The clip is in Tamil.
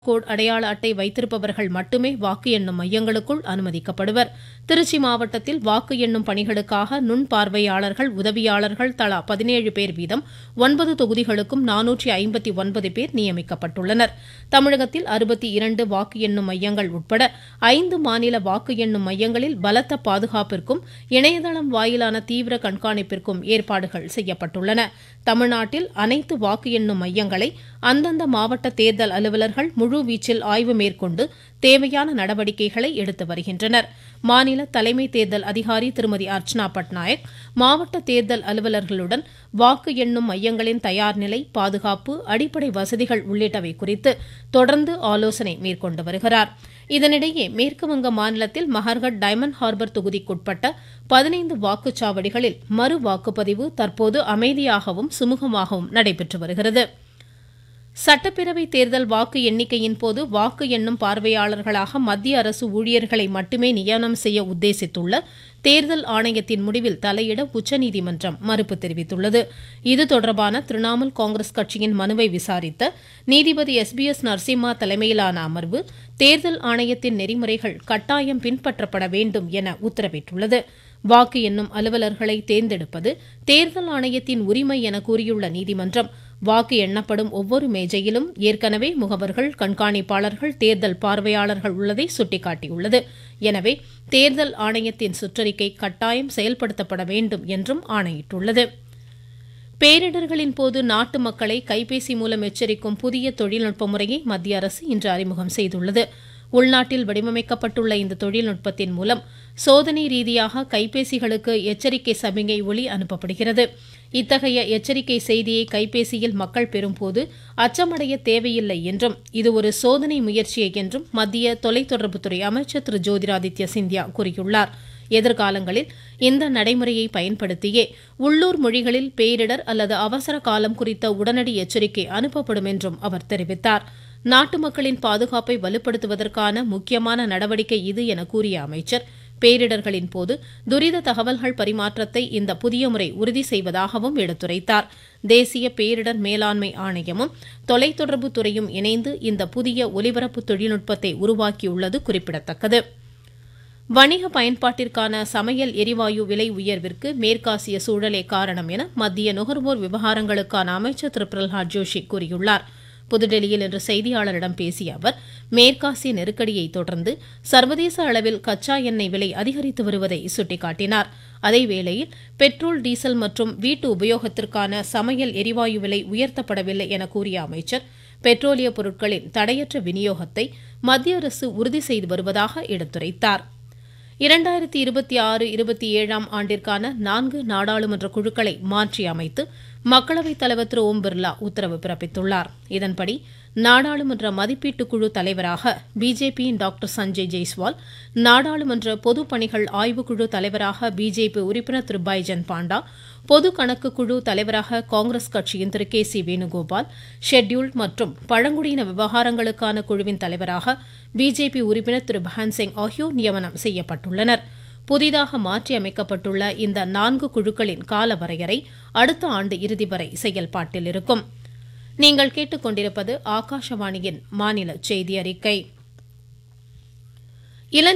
கோட் அடையாள அட்டை வைத்திருப்பவர்கள் மட்டுமே வாக்கு எண்ணும் மையங்களுக்குள் அனுமதிக்கப்படுவர் திருச்சி மாவட்டத்தில் வாக்கு எண்ணும் பணிகளுக்காக நுண் பார்வையாளர்கள் உதவியாளர்கள் தலா பதினேழு பேர் வீதம் ஒன்பது தொகுதிகளுக்கும் நானூற்றி ஐம்பத்தி ஒன்பது பேர் நியமிக்கப்பட்டுள்ளனர் தமிழகத்தில் அறுபத்தி இரண்டு வாக்கு எண்ணும் மையங்கள் உட்பட ஐந்து மாநில வாக்கு எண்ணும் மையங்களில் பலத்த பாதுகாப்பிற்கும் இணையதளம் வாயிலான தீவிர கண்காணிப்பிற்கும் ஏற்பாடுகள் செய்யப்பட்டுள்ளன தமிழ்நாட்டில் அனைத்து வாக்கு எண்ணும் மையங்களை அந்தந்த மாவட்ட தேர்தல் அலுவலர்கள் முழு வீச்சில் ஆய்வு மேற்கொண்டு தேவையான நடவடிக்கைகளை எடுத்து வருகின்றனர் மாநில தலைமை தேர்தல் அதிகாரி திருமதி அர்ச்சனா பட்நாயக் மாவட்ட தேர்தல் அலுவலர்களுடன் வாக்கு எண்ணும் மையங்களின் தயார் நிலை பாதுகாப்பு அடிப்படை வசதிகள் உள்ளிட்டவை குறித்து தொடர்ந்து ஆலோசனை மேற்கொண்டு வருகிறார் இதனிடையே மேற்குவங்க மாநிலத்தில் மஹர்கட் டைமண்ட் ஹார்பர் தொகுதிக்குட்பட்ட பதினைந்து வாக்குச்சாவடிகளில் மறு வாக்குப்பதிவு தற்போது அமைதியாகவும் சுமூகமாகவும் நடைபெற்று வருகிறது சட்டப்பேரவை தேர்தல் வாக்கு எண்ணிக்கையின் போது வாக்கு எண்ணும் பார்வையாளர்களாக மத்திய அரசு ஊழியர்களை மட்டுமே நியமனம் செய்ய உத்தேசித்துள்ள தேர்தல் ஆணையத்தின் முடிவில் தலையிட உச்சநீதிமன்றம் மறுப்பு தெரிவித்துள்ளது இது தொடர்பான திரிணாமுல் காங்கிரஸ் கட்சியின் மனுவை விசாரித்த நீதிபதி எஸ் பி எஸ் நரசிம்மா தலைமையிலான அமர்வு தேர்தல் ஆணையத்தின் நெறிமுறைகள் கட்டாயம் பின்பற்றப்பட வேண்டும் என உத்தரவிட்டுள்ளது வாக்கு எண்ணும் அலுவலர்களை தேர்ந்தெடுப்பது தேர்தல் ஆணையத்தின் உரிமை என கூறியுள்ள நீதிமன்றம் வாக்கு எண்ணப்படும் ஒவ்வொரு மேஜையிலும் ஏற்கனவே முகவர்கள் கண்காணிப்பாளர்கள் தேர்தல் பார்வையாளர்கள் உள்ளதை சுட்டிக்காட்டியுள்ளது எனவே தேர்தல் ஆணையத்தின் சுற்றறிக்கை கட்டாயம் செயல்படுத்தப்பட வேண்டும் என்றும் ஆணையிட்டுள்ளது பேரிடர்களின் போது நாட்டு மக்களை கைபேசி மூலம் எச்சரிக்கும் புதிய தொழில்நுட்ப முறையை மத்திய அரசு இன்று அறிமுகம் செய்துள்ளது உள்நாட்டில் வடிவமைக்கப்பட்டுள்ள இந்த தொழில்நுட்பத்தின் மூலம் சோதனை ரீதியாக கைபேசிகளுக்கு எச்சரிக்கை சமிகை ஒளி அனுப்பப்படுகிறது இத்தகைய எச்சரிக்கை செய்தியை கைபேசியில் மக்கள் பெறும்போது அச்சமடைய தேவையில்லை என்றும் இது ஒரு சோதனை முயற்சியே என்றும் மத்திய தொலைத்தொடர்புத்துறை அமைச்சர் திரு ஜோதிராதித்ய சிந்தியா கூறியுள்ளார் எதிர்காலங்களில் இந்த நடைமுறையை பயன்படுத்தியே உள்ளூர் மொழிகளில் பேரிடர் அல்லது அவசர காலம் குறித்த உடனடி எச்சரிக்கை அனுப்பப்படும் என்றும் அவர் தெரிவித்தார் நாட்டு மக்களின் பாதுகாப்பை வலுப்படுத்துவதற்கான முக்கியமான நடவடிக்கை இது என கூறிய அமைச்சர் பேரிடர்களின் போது துரித தகவல்கள் பரிமாற்றத்தை இந்த புதிய முறை உறுதி செய்வதாகவும் எடுத்துரைத்தார் தேசிய பேரிடர் மேலாண்மை ஆணையமும் தொலைத்தொடர்பு துறையும் இணைந்து இந்த புதிய ஒலிபரப்பு தொழில்நுட்பத்தை உருவாக்கியுள்ளது குறிப்பிடத்தக்கது வணிக பயன்பாட்டிற்கான சமையல் எரிவாயு விலை உயர்விற்கு மேற்காசிய சூழலே காரணம் என மத்திய நுகர்வோர் விவகாரங்களுக்கான அமைச்சர் திரு பிரல்ஹாத் ஜோஷி கூறியுள்ளார் புதுடெல்லியில் இன்று செய்தியாளரிடம் பேசிய அவர் மேற்காசிய நெருக்கடியை தொடர்ந்து சர்வதேச அளவில் கச்சா எண்ணெய் விலை அதிகரித்து வருவதை சுட்டிக்காட்டினார் அதேவேளையில் பெட்ரோல் டீசல் மற்றும் வீட்டு உபயோகத்திற்கான சமையல் எரிவாயு விலை உயர்த்தப்படவில்லை என கூறிய அமைச்சர் பெட்ரோலிய பொருட்களின் தடையற்ற விநியோகத்தை மத்திய அரசு உறுதி செய்து வருவதாக எடுத்துரைத்தார் இரண்டாயிரத்தி இருபத்தி ஆறு இருபத்தி ஏழாம் ஆண்டிற்கான நான்கு நாடாளுமன்ற குழுக்களை மாற்றி அமைத்து மக்களவைத் தலைவர் திரு ஓம் பிர்லா உத்தரவு பிறப்பித்துள்ளார் இதன்படி நாடாளுமன்ற மதிப்பீட்டு குழு தலைவராக பிஜேபியின் டாக்டர் சஞ்சய் ஜெய்ஸ்வால் நாடாளுமன்ற பொது பணிகள் ஆய்வுக்குழு தலைவராக பிஜேபி உறுப்பினர் திரு பைஜன் பாண்டா பொது கணக்கு குழு தலைவராக காங்கிரஸ் கட்சியின் திரு கே சி வேணுகோபால் ஷெட்யூல்ட் மற்றும் பழங்குடியின விவகாரங்களுக்கான குழுவின் தலைவராக பிஜேபி உறுப்பினர் திரு பஹன் சிங் ஆகியோர் நியமனம் செய்யப்பட்டுள்ளனா் புதிதாக மாற்றி அமைக்கப்பட்டுள்ள இந்த நான்கு குழுக்களின் கால வரையறை அடுத்த ஆண்டு இறுதி வரை செயல்பாட்டில் இருக்கும் நீங்கள் கேட்டுக்கொண்டிருப்பது ஆகாஷவாணியின் மாநில செய்தி அறிக்கை